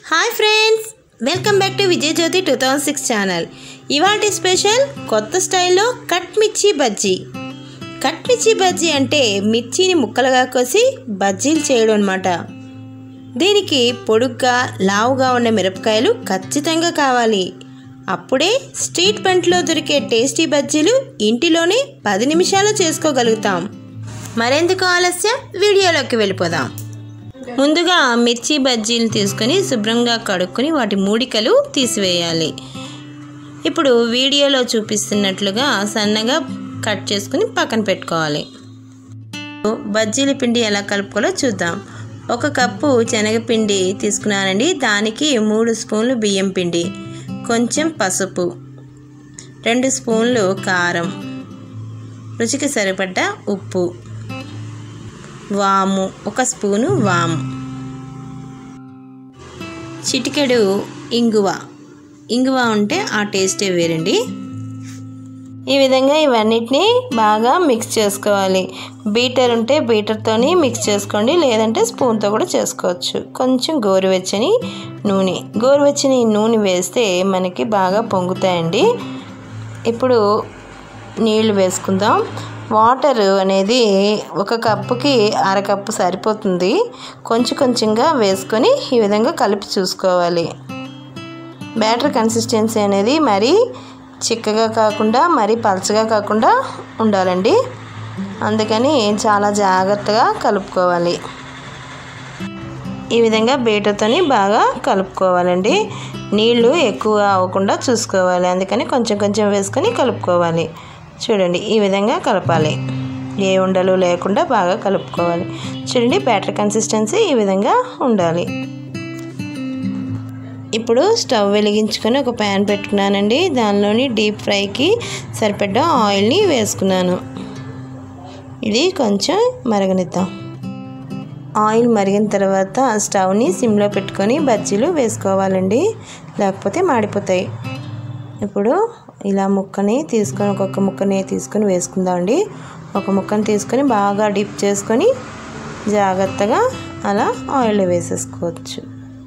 hi friends welcome back to Vijay Jyothi two thousand six channel ఇవాటి special కొత్త స్టైల్లో cut మిర్చి బజ్జీ కట్ మిర్చి బజ్జీ అంటే మిర్చిని ముక్కలుగా కోసి బజ్జీలు చేయడం అనమాట దీనికి పొడుగ్గా లావుగా ఉన్న మిరపకాయలు ఖచ్చితంగా కావాలి అప్పుడే స్ట్రీట్ బంట్లో దొరికే టేస్టీ బజ్జీలు ఇంటిలోనే పది నిమిషాలు చేసుకోగలుగుతాం మరెందుకు ఆలస్యం వీడియోలోకి వెళ్ళిపోదాం ముందుగా మిర్చి బజ్జీలు తీసుకొని శుభ్రంగా కడుక్కొని వాటి మూడికలు తీసివేయాలి ఇప్పుడు వీడియోలో చూపిస్తున్నట్లుగా సన్నగా కట్ చేసుకుని పక్కన పెట్టుకోవాలి బజ్జీల పిండి ఎలా కలుపుకోవాలో చూద్దాం ఒక కప్పు శనగపిండి తీసుకున్నానండి దానికి మూడు స్పూన్లు బియ్యం పిండి కొంచెం పసుపు రెండు స్పూన్లు కారం రుచికి సరిపడ్డ ఉప్పు వాము ఒక స్పూను వాము చిటికెడు ఇంగువ ఇంగువ ఉంటే ఆ టేస్టే వేరండి ఈ విధంగా ఇవన్నిటిని బాగా మిక్స్ చేసుకోవాలి బీటర్ ఉంటే బీటర్తోని మిక్స్ చేసుకోండి లేదంటే స్పూన్తో కూడా చేసుకోవచ్చు కొంచెం గోరువెచ్చని నూనె గోరువెచ్చని నూనె వేస్తే మనకి బాగా పొంగుతాయండి ఇప్పుడు నీళ్లు వేసుకుందాం వాటర్ అనేది ఒక కప్పుకి అరకప్పు సరిపోతుంది కొంచెం కొంచెంగా వేసుకొని ఈ విధంగా కలిపి చూసుకోవాలి బ్యాటర్ కన్సిస్టెన్సీ అనేది మరీ చిక్కగా కాకుండా మరీ పలచగా కాకుండా ఉండాలండి అందుకని చాలా జాగ్రత్తగా కలుపుకోవాలి ఈ విధంగా బీటతోని బాగా కలుపుకోవాలండి నీళ్లు ఎక్కువ అవ్వకుండా చూసుకోవాలి అందుకని కొంచెం కొంచెం వేసుకొని కలుపుకోవాలి చూడండి ఈ విధంగా కలపాలి ఏ ఉండలు లేకుండా బాగా కలుపుకోవాలి చూడండి బ్యాటర్ కన్సిస్టెన్సీ ఈ విధంగా ఉండాలి ఇప్పుడు స్టవ్ వెలిగించుకొని ఒక ప్యాన్ పెట్టుకున్నానండి దానిలోని డీప్ ఫ్రైకి సరిపడ్డ ఆయిల్ని వేసుకున్నాను ఇది కొంచెం మరగనిద్దాం ఆయిల్ మరిగిన తర్వాత స్టవ్ని సిమ్లో పెట్టుకొని బజ్జీలు వేసుకోవాలండి లేకపోతే మాడిపోతాయి ఇప్పుడు ఇలా ముక్కని తీసుకొని ఒక్కొక్క ముక్కని తీసుకొని వేసుకుందామండి ఒక ముక్కని తీసుకొని బాగా డిప్ చేసుకొని జాగ్రత్తగా అలా ఆయిల్లో వేసేసుకోవచ్చు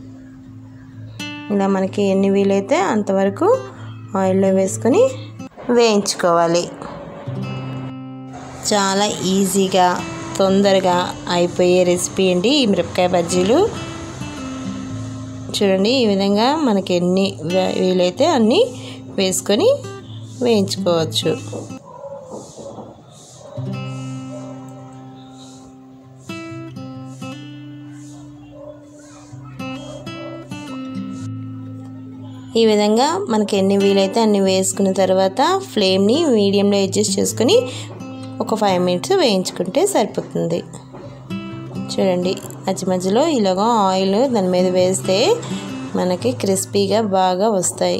ఇలా మనకి ఎన్ని వీలైతే అంతవరకు ఆయిల్లో వేసుకొని వేయించుకోవాలి చాలా ఈజీగా తొందరగా అయిపోయే రెసిపీ అండి ఈ మిరపకాయ బజ్జీలు చూడండి ఈ విధంగా మనకి ఎన్ని వీలైతే అన్నీ వేసుకొని వేయించుకోవచ్చు ఈ విధంగా మనకి ఎన్ని వీలైతే అన్ని వేసుకున్న తర్వాత ఫ్లేమ్ని మీడియంలో అడ్జస్ట్ చేసుకొని ఒక ఫైవ్ మినిట్స్ వేయించుకుంటే సరిపోతుంది చూడండి మధ్య మధ్యలో ఇలాగ ఆయిల్ దాని మీద వేస్తే మనకి క్రిస్పీగా బాగా వస్తాయి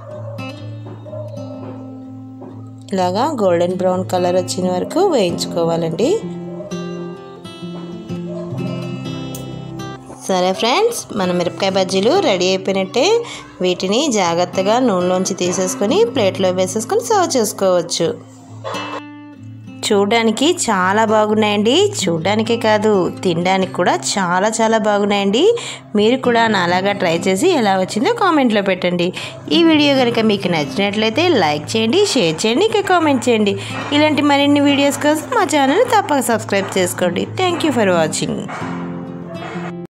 ఇలాగా గోల్డెన్ బ్రౌన్ కలర్ వచ్చిన వరకు వేయించుకోవాలండి సరే ఫ్రెండ్స్ మన మిరపకాయ బజ్జీలు రెడీ అయిపోయినట్టే వీటిని జాగ్రత్తగా నూనెలోంచి తీసేసుకొని ప్లేట్లో వేసేసుకొని సర్వ్ చేసుకోవచ్చు చూడడానికి చాలా బాగున్నాయండి చూడడానికే కాదు తినడానికి కూడా చాలా చాలా బాగున్నాయండి మీరు కూడా నాలాగా ట్రై చేసి ఎలా వచ్చిందో కామెంట్లో పెట్టండి ఈ వీడియో కనుక మీకు నచ్చినట్లయితే లైక్ చేయండి షేర్ చేయండి ఇంకా కామెంట్ చేయండి ఇలాంటి మరిన్ని వీడియోస్ కోసం మా ఛానల్ తప్పక సబ్స్క్రైబ్ చేసుకోండి థ్యాంక్ యూ ఫర్ వాచింగ్